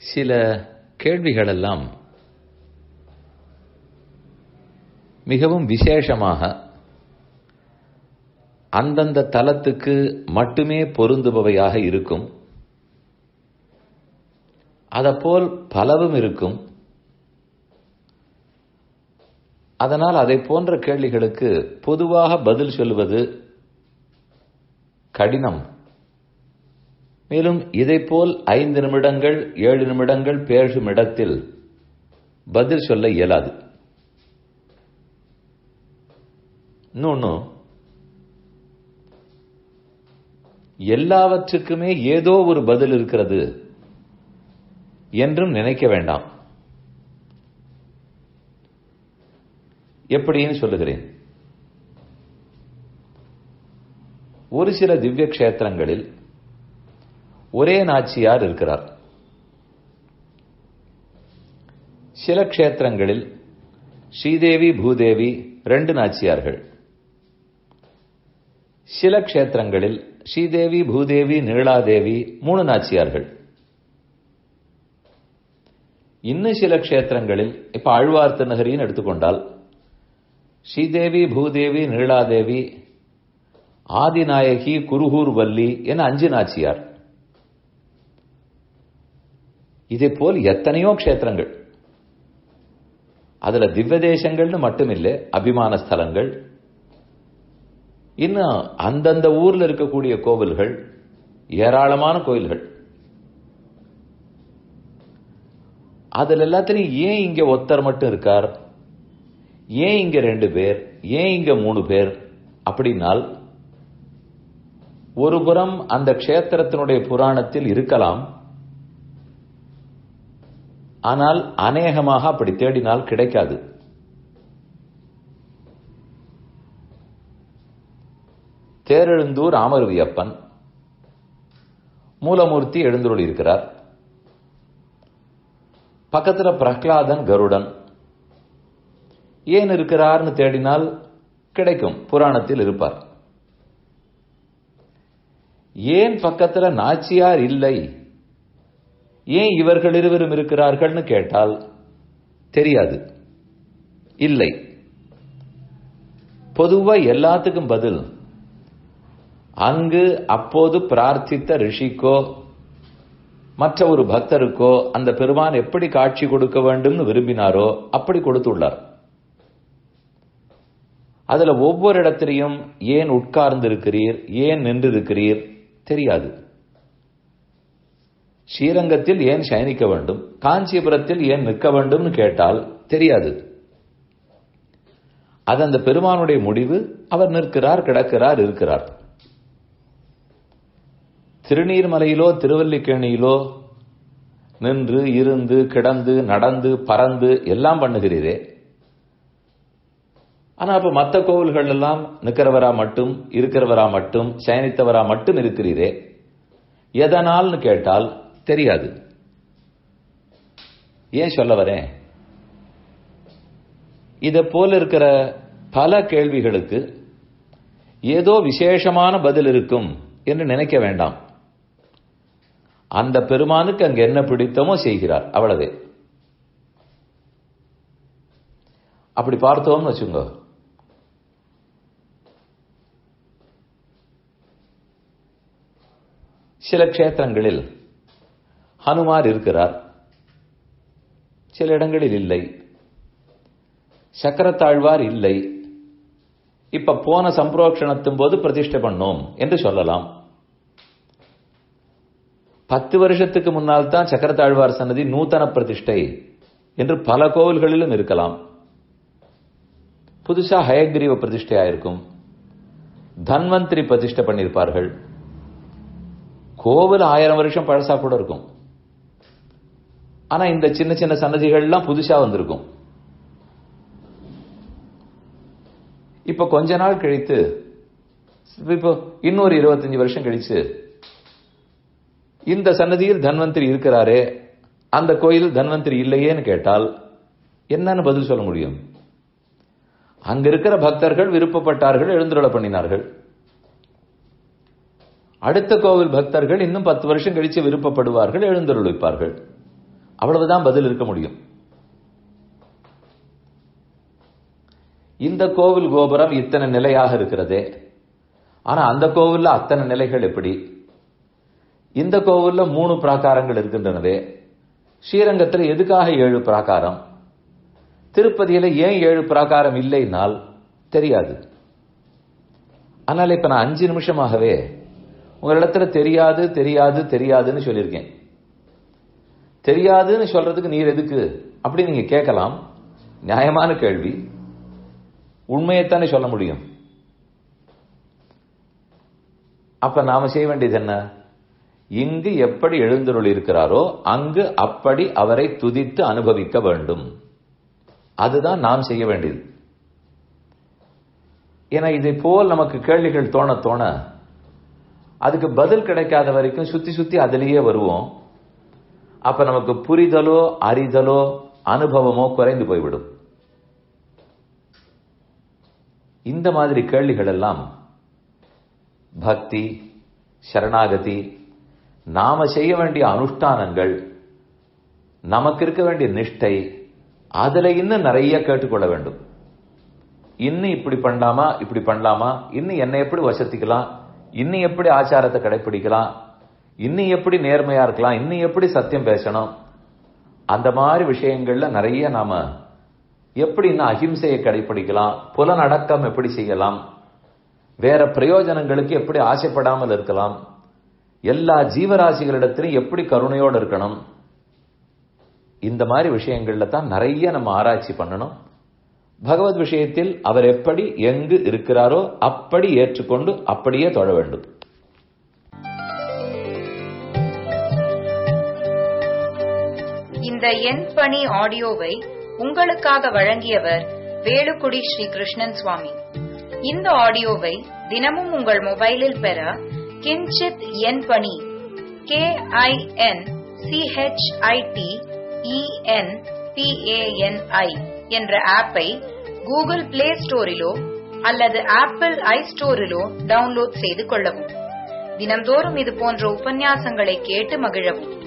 சில கேள்விகளெல்லாம் மிகவும் விசேஷமாக அந்தந்த தலத்துக்கு மட்டுமே பொருந்துபவையாக இருக்கும் அதப்போல் பலவும் இருக்கும் அதனால் அதை போன்ற கேள்விகளுக்கு பொதுவாக பதில் சொல்வது கடினம் மேலும் இதைப்போல் ஐந்து நிமிடங்கள் ஏழு நிமிடங்கள் பேசும் இடத்தில் பதில் சொல்ல இயலாது இன்னொன்னு எல்லாவற்றுக்குமே ஏதோ ஒரு பதில் இருக்கிறது என்றும் நினைக்க வேண்டாம் எப்படின்னு சொல்லுகிறேன் ஒரு சில திவ்ய கஷேத்திரங்களில் ஒரே நாச்சியார் இருக்கிறார் சில க்ஷேத்திரங்களில் ஸ்ரீதேவி பூதேவி ரெண்டு நாச்சியார்கள் சில க்ஷேத்திரங்களில் ஸ்ரீதேவி பூதேவி நீளாதேவி மூணு நாச்சியார்கள் இன்னும் சில க்ஷேத்திரங்களில் இப்ப ஆழ்வார் திருநகரின்னு எடுத்துக்கொண்டால் ஸ்ரீதேவி பூதேவி நீளாதேவி ஆதிநாயகி குருகூர் வள்ளி என அஞ்சு நாச்சியார் இதே போல் எத்தனையோ க்ஷேத்திரங்கள் அதுல திவ்ய தேசங்கள்னு மட்டுமில்லை அபிமான ஸ்தலங்கள் இன்னும் அந்தந்த ஊர்ல இருக்கக்கூடிய கோவில்கள் ஏராளமான கோயில்கள் அதுல எல்லாத்திலையும் ஏன் இங்க ஒத்தர் மட்டும் இருக்கார் ஏன் இங்க ரெண்டு பேர் ஏன் இங்க மூணு பேர் அப்படின்னால் ஒரு புறம் அந்த க்ஷேத்திரத்தினுடைய புராணத்தில் இருக்கலாம் ஆனால் அநேகமாக அப்படி தேடினால் கிடைக்காது தேரெழுந்தூர் ஆமருவியப்பன் மூலமூர்த்தி எழுந்துருள் இருக்கிறார் பக்கத்துல பிரகலாதன் கருடன் ஏன் இருக்கிறார்னு தேடினால் கிடைக்கும் புராணத்தில் இருப்பார் ஏன் பக்கத்துல நாச்சியார் இல்லை ஏன் இவர்கள் இருவரும் இருக்கிறார்கள்னு கேட்டால் தெரியாது இல்லை பொதுவா எல்லாத்துக்கும் பதில் அங்கு அப்போது பிரார்த்தித்த ரிஷிக்கோ மற்ற ஒரு பக்தருக்கோ அந்த பெருமான் எப்படி காட்சி கொடுக்க வேண்டும்னு விரும்பினாரோ அப்படி கொடுத்துள்ளார் அதுல ஒவ்வொரு இடத்திலையும் ஏன் உட்கார்ந்து இருக்கிறீர் ஏன் நின்று இருக்கிறீர் தெரியாது ஸ்ரீரங்கத்தில் ஏன் சயனிக்க வேண்டும் காஞ்சிபுரத்தில் ஏன் நிற்க வேண்டும்னு கேட்டால் தெரியாது அது அந்த பெருமானுடைய முடிவு அவர் நிற்கிறார் கிடக்கிறார் இருக்கிறார் திருநீர்மலையிலோ திருவல்லிக்கேணியிலோ நின்று இருந்து கிடந்து நடந்து பறந்து எல்லாம் பண்ணுகிறீரே ஆனா அப்ப மற்ற கோவில்கள் எல்லாம் நிக்கிறவரா மட்டும் இருக்கிறவரா மட்டும் சயனித்தவரா மட்டும் இருக்கிறீரே எதனால்னு கேட்டால் தெரியாது ஏன் சொல்ல வரேன் இத போல இருக்கிற பல கேள்விகளுக்கு ஏதோ விசேஷமான பதில் இருக்கும் என்று நினைக்க வேண்டாம் அந்த பெருமானுக்கு அங்க என்ன பிடித்தமோ செய்கிறார் அவ்வளவே அப்படி பார்த்தோம்னு வச்சுங்க சில க்ஷேத்திரங்களில் ஹனுமார் இருக்கிறார் சில இடங்களில் இல்லை சக்கரத்தாழ்வார் இல்லை இப்ப போன சம்பரோக்ஷணத்தும் போது பிரதிஷ்டை பண்ணோம் என்று சொல்லலாம் பத்து வருஷத்துக்கு முன்னால் தான் சக்கரத்தாழ்வார் சன்னதி நூத்தன பிரதிஷ்டை என்று பல கோவில்களிலும் இருக்கலாம் புதுசா ஹயக்ரீவ பிரதிஷ்டை ஆயிருக்கும் தன்வந்திரி பிரதிஷ்டை பண்ணியிருப்பார்கள் கோவில் ஆயிரம் வருஷம் பழசா கூட இருக்கும் ஆனா இந்த சின்ன சின்ன சன்னதிகள்லாம் புதுசா வந்திருக்கும் இப்ப கொஞ்ச நாள் கழித்து இப்போ இன்னொரு இருபத்தஞ்சு வருஷம் கழிச்சு இந்த சன்னதியில் தன்வந்திரி இருக்கிறாரே அந்த கோயில் தன்வந்திரி இல்லையேன்னு கேட்டால் என்னன்னு பதில் சொல்ல முடியும் அங்க இருக்கிற பக்தர்கள் விருப்பப்பட்டார்கள் எழுந்துருள பண்ணினார்கள் அடுத்த கோவில் பக்தர்கள் இன்னும் பத்து வருஷம் கழிச்சு விருப்பப்படுவார்கள் எழுந்தருளிப்பார்கள் அவ்வளவுதான் பதில் இருக்க முடியும் இந்த கோவில் கோபுரம் இத்தனை நிலையாக இருக்கிறதே ஆனா அந்த கோவில்ல அத்தனை நிலைகள் எப்படி இந்த கோவில்ல மூணு பிராகாரங்கள் இருக்கின்றனவே ஸ்ரீரங்கத்தில் எதுக்காக ஏழு பிராகாரம் திருப்பதியில ஏன் ஏழு பிராகாரம் இல்லைனால் தெரியாது அதனால இப்ப நான் அஞ்சு நிமிஷமாகவே உங்களிடத்துல தெரியாது தெரியாது தெரியாதுன்னு சொல்லியிருக்கேன் தெரியாதுன்னு சொல்றதுக்கு நீர் எதுக்கு அப்படி நீங்க கேட்கலாம் நியாயமான கேள்வி உண்மையைத்தானே சொல்ல முடியும் அப்ப நாம செய்ய வேண்டியது என்ன இங்கு எப்படி எழுந்தருள் இருக்கிறாரோ அங்கு அப்படி அவரை துதித்து அனுபவிக்க வேண்டும் அதுதான் நாம் செய்ய வேண்டியது ஏன்னா இதை போல் நமக்கு கேள்விகள் தோண தோண அதுக்கு பதில் கிடைக்காத வரைக்கும் சுத்தி சுத்தி அதிலேயே வருவோம் அப்ப நமக்கு புரிதலோ அறிதலோ அனுபவமோ குறைந்து போய்விடும் இந்த மாதிரி கேள்விகள் எல்லாம் பக்தி சரணாகதி நாம செய்ய வேண்டிய அனுஷ்டானங்கள் நமக்கு இருக்க வேண்டிய நிஷ்டை அதுல இன்னும் நிறைய கேட்டுக்கொள்ள வேண்டும் இன்னும் இப்படி பண்ணலாமா இப்படி பண்ணலாமா இன்னும் என்னை எப்படி வசதிக்கலாம் இன்னும் எப்படி ஆச்சாரத்தை கடைபிடிக்கலாம் இன்னும் எப்படி நேர்மையா இருக்கலாம் இன்னும் எப்படி சத்தியம் பேசணும் அந்த மாதிரி விஷயங்கள்ல நிறைய நாம எப்படி இன்னும் அஹிம்சையை கடைபிடிக்கலாம் புலனடக்கம் எப்படி செய்யலாம் வேற பிரயோஜனங்களுக்கு எப்படி ஆசைப்படாமல் இருக்கலாம் எல்லா ஜீவராசிகளிடத்திலும் எப்படி கருணையோடு இருக்கணும் இந்த மாதிரி விஷயங்கள்ல தான் நிறைய நம்ம ஆராய்ச்சி பண்ணணும் பகவத் விஷயத்தில் அவர் எப்படி எங்கு இருக்கிறாரோ அப்படி ஏற்றுக்கொண்டு அப்படியே தொழ வேண்டும் இந்த என் பணி ஆடியோவை உங்களுக்காக வழங்கியவர் வேலுக்குடி ஸ்ரீ கிருஷ்ணன் சுவாமி இந்த ஆடியோவை தினமும் உங்கள் மொபைலில் பெற கிஞ்சித் என் பணி கே ஐ என் சிஹெச்ஐடி இஎன் பிஏஎன்ஐ என்ற ஆப்பை கூகுள் பிளே ஸ்டோரிலோ அல்லது ஆப்பிள் ஐ ஸ்டோரிலோ டவுன்லோட் செய்து கொள்ளவும் தினம்தோறும் இது போன்ற உபன்யாசங்களை கேட்டு மகிழவும்